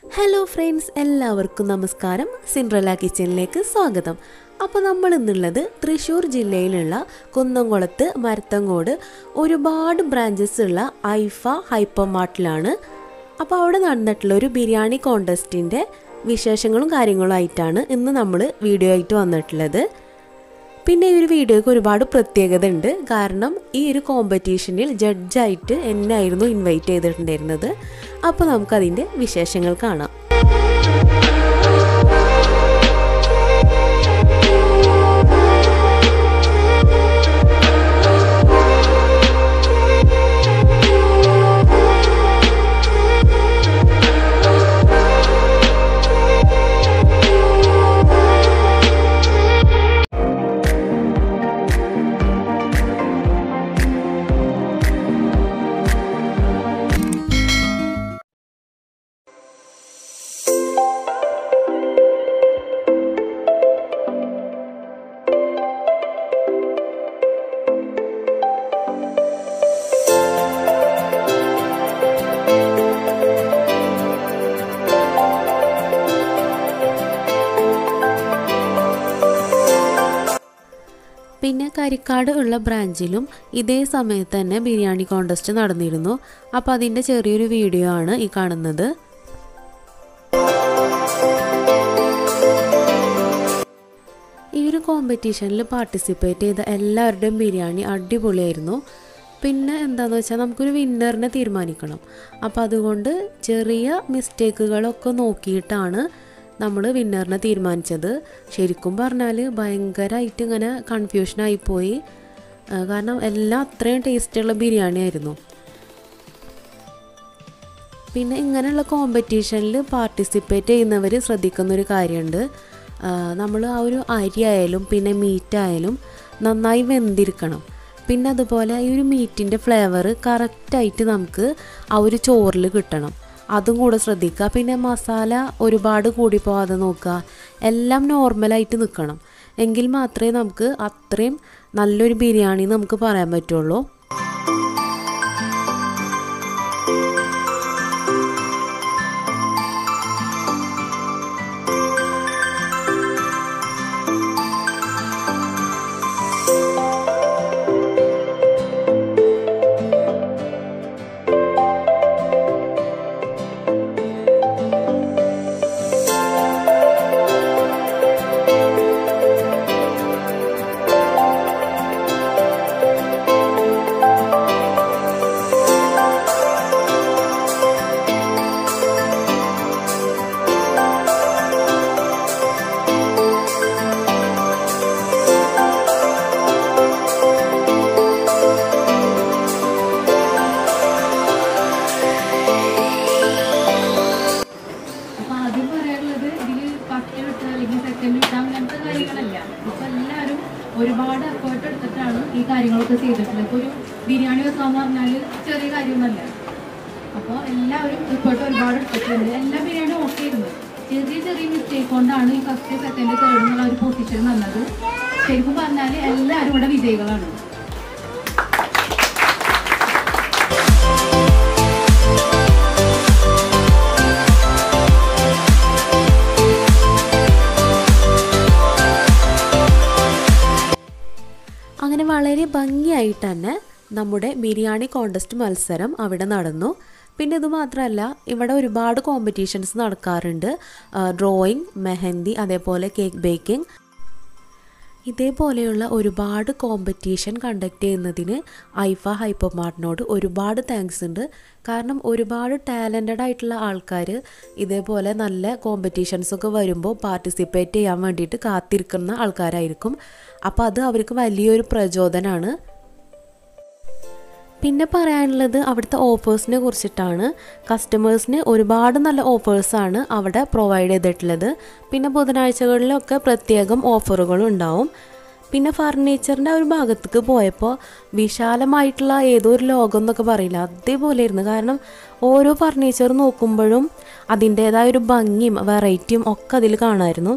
hello friends എല്ലാവർക്കും നമസ്കാരം Cinderella കിച്ചണിലേക്ക് സ്വാഗതം അപ്പോൾ നമ്മൾ ഇന്നുള്ളത് തൃശ്ശൂർ ജില്ലയിലുള്ള കുന്നംകുളത്ത് മരത്തങ്ങോട് ഒരുപാട് ബ്രാഞ്ചസ് ഉള്ള ഐഫ ഹൈപ്പർ മാർട്ടിലാണ് അപ്പോൾ അവിടെ നടന്നിട്ടുള്ള ഒരു ബിരിയാണി കോണ്ടസ്റ്റിൻ്റെ വിശേഷങ്ങളും കാര്യങ്ങളും ആയിട്ടാണ് ഇന്ന് നമ്മൾ വീഡിയോ ആയിട്ട് വന്നിട്ടുള്ളത് പിന്നെ ഈ ഒരു വീഡിയോയ്ക്ക് ഒരുപാട് പ്രത്യേകത ഉണ്ട് കാരണം ഈ ഒരു കോമ്പറ്റീഷനിൽ ജഡ്ജായിട്ട് എന്നെയായിരുന്നു ഇൻവൈറ്റ് ചെയ്തിട്ടുണ്ടായിരുന്നത് അപ്പോൾ നമുക്കതിൻ്റെ വിശേഷങ്ങൾ കാണാം പിന്നെ കരിക്കാട് ഉള്ള ബ്രാഞ്ചിലും ഇതേ സമയത്ത് തന്നെ ബിരിയാണി കോണ്ടസ്റ്റ് നടന്നിരുന്നു അപ്പോൾ അതിൻ്റെ ചെറിയൊരു വീഡിയോ ആണ് ഈ കാണുന്നത് ഈ ഒരു കോമ്പറ്റീഷനിൽ പാർട്ടിസിപ്പേറ്റ് ചെയ്ത എല്ലാവരുടെയും ബിരിയാണി അടിപൊളിയായിരുന്നു പിന്നെ എന്താണെന്ന് വെച്ചാൽ നമുക്കൊരു വിന്നറിനെ തീരുമാനിക്കണം അപ്പോൾ അതുകൊണ്ട് ചെറിയ മിസ്റ്റേക്കുകളൊക്കെ നോക്കിയിട്ടാണ് നമ്മൾ വിന്നറിനെ തീരുമാനിച്ചത് ശരിക്കും പറഞ്ഞാൽ ഭയങ്കരമായിട്ട് ഇങ്ങനെ കൺഫ്യൂഷനായിപ്പോയി കാരണം എല്ലാം അത്രയും ടേസ്റ്റുള്ള ബിരിയാണി ആയിരുന്നു പിന്നെ ഇങ്ങനെയുള്ള കോമ്പറ്റീഷനിൽ പാർട്ടിസിപ്പേറ്റ് ചെയ്യുന്നവർ ശ്രദ്ധിക്കുന്നൊരു കാര്യമുണ്ട് നമ്മൾ ആ ഒരു അരി ആയാലും പിന്നെ മീറ്റ് ആയാലും നന്നായി വെന്തിരിക്കണം പിന്നെ അതുപോലെ ഈ ഒരു മീറ്റിൻ്റെ ഫ്ലേവർ കറക്റ്റായിട്ട് നമുക്ക് ആ ഒരു ചോറിൽ കിട്ടണം അതും കൂടെ ശ്രദ്ധിക്കുക പിന്നെ മസാല ഒരുപാട് കൂടി പോകാതെ നോക്കുക എല്ലാം നോർമലായിട്ട് നിൽക്കണം എങ്കിൽ മാത്രമേ നമുക്ക് അത്രയും നല്ലൊരു ബിരിയാണി നമുക്ക് പറയാൻ പറ്റുള്ളൂ അപ്പൊ ആദ്യം പറയാനുള്ളത് ഇതില് ഫസ്റ്റ് കിട്ടുക അല്ലെങ്കിൽ സെക്കൻഡ് കിട്ടുക അങ്ങനത്തെ കാര്യങ്ങളല്ല ഇപ്പൊ എല്ലാവരും ഒരുപാട് എഫേർട്ട് എടുത്തിട്ടാണ് ഈ കാര്യങ്ങളൊക്കെ ചെയ്തിട്ടുള്ളത് ഇപ്പൊ ഒരു ബിരിയാണി വെക്കാന്ന് പറഞ്ഞാല് ചെറിയ കാര്യമൊന്നുമല്ല അപ്പോൾ എല്ലാവരും എഫേർട്ട് ഒരുപാട് എടുത്തിട്ടുണ്ട് എല്ലാ ബിരിയാണിയും ഓക്കെ ആയിരുന്നു ചെറിയ ചെറിയ മിസ്റ്റേക്ക് കൊണ്ടാണ് ഈ ഫസ്റ്റ് സെക്കൻഡ് തേർഡ് എന്നുള്ള ഒരു പൊസിഷൻ വന്നത് ശരിക്കും പറഞ്ഞാൽ എല്ലാവരും ഇവിടെ വിജയികളാണ് അങ്ങനെ വളരെ ഭംഗിയായിട്ട് തന്നെ നമ്മുടെ ബിരിയാണി കോണ്ടസ്റ്റ് മത്സരം അവിടെ നടന്നു പിന്നെ ഇത് മാത്രമല്ല ഇവിടെ ഒരുപാട് കോമ്പറ്റീഷൻസ് നടക്കാറുണ്ട് ഡ്രോയിങ് മെഹന്തി അതേപോലെ കേക്ക് ബേക്കിംഗ് ഇതേപോലെയുള്ള ഒരുപാട് കോമ്പറ്റീഷൻ കണ്ടക്ട് ചെയ്യുന്നതിന് ഐഫ ഹൈപ്പർ മാർട്ടിനോട് ഒരുപാട് താങ്ക്സ് ഉണ്ട് കാരണം ഒരുപാട് ടാലൻറ്റഡ് ആയിട്ടുള്ള ആൾക്കാർ ഇതേപോലെ നല്ല കോമ്പറ്റീഷൻസൊക്കെ വരുമ്പോൾ പാർട്ടിസിപ്പേറ്റ് ചെയ്യാൻ വേണ്ടിയിട്ട് കാത്തിരിക്കുന്ന ആൾക്കാരായിരിക്കും അപ്പോൾ അത് അവർക്ക് വലിയൊരു പ്രചോദനമാണ് പിന്നെ പറയാനുള്ളത് അവിടുത്തെ ഓഫേഴ്സിനെ കുറിച്ചിട്ടാണ് കസ്റ്റമേഴ്സിന് ഒരുപാട് നല്ല ഓഫേഴ്സാണ് അവിടെ പ്രൊവൈഡ് ചെയ്തിട്ടുള്ളത് പിന്നെ ബുധനാഴ്ചകളിലൊക്കെ പ്രത്യേകം ഓഫറുകളും ഉണ്ടാവും പിന്നെ ഫർണിച്ചറിൻ്റെ ഒരു ഭാഗത്തേക്ക് പോയപ്പോൾ വിശാലമായിട്ടുള്ള ഏതോ ഒരു ലോകം എന്നൊക്കെ പറയില്ല അതേപോലെയായിരുന്നു കാരണം ഓരോ ഫർണിച്ചർ നോക്കുമ്പോഴും അതിൻ്റേതായ ഒരു ഭംഗിയും വെറൈറ്റിയും ഒക്കെ അതിൽ കാണാമായിരുന്നു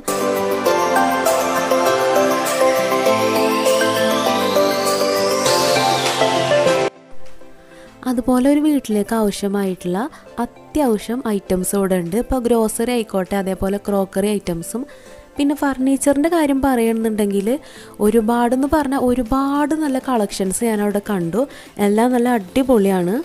അതുപോലെ ഒരു വീട്ടിലേക്ക് ആവശ്യമായിട്ടുള്ള അത്യാവശ്യം ഐറ്റംസ് ഇവിടെ ഉണ്ട് ഇപ്പോൾ ഗ്രോസറി ആയിക്കോട്ടെ അതേപോലെ ക്രോക്കറി ഐറ്റംസും പിന്നെ ഫർണിച്ചറിൻ്റെ കാര്യം പറയുന്നുണ്ടെങ്കിൽ ഒരുപാടെന്ന് പറഞ്ഞാൽ ഒരുപാട് നല്ല കളക്ഷൻസ് ഞാൻ അവിടെ കണ്ടു എല്ലാം നല്ല അടിപൊളിയാണ്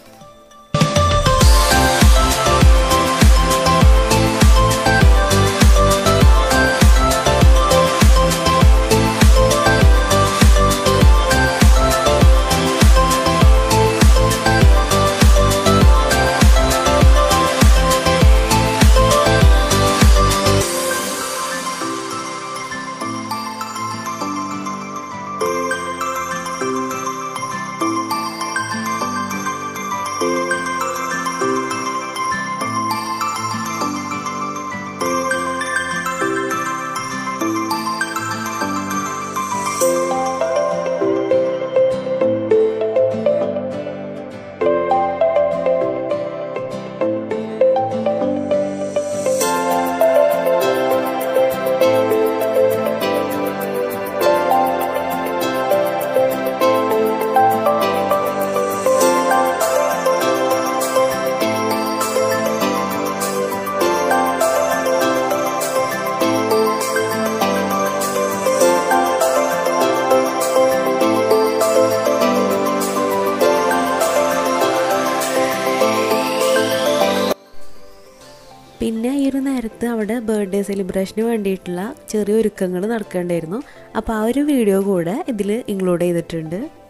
പിന്നെ ഈ ഒരു നേരത്ത് അവിടെ ബർത്ത്ഡേ സെലിബ്രേഷന് വേണ്ടിയിട്ടുള്ള ചെറിയ ഒരുക്കങ്ങൾ നടക്കേണ്ടായിരുന്നു അപ്പോൾ ആ ഒരു വീഡിയോ കൂടെ ഇതിൽ ഇൻക്ലൂഡ് ചെയ്തിട്ടുണ്ട്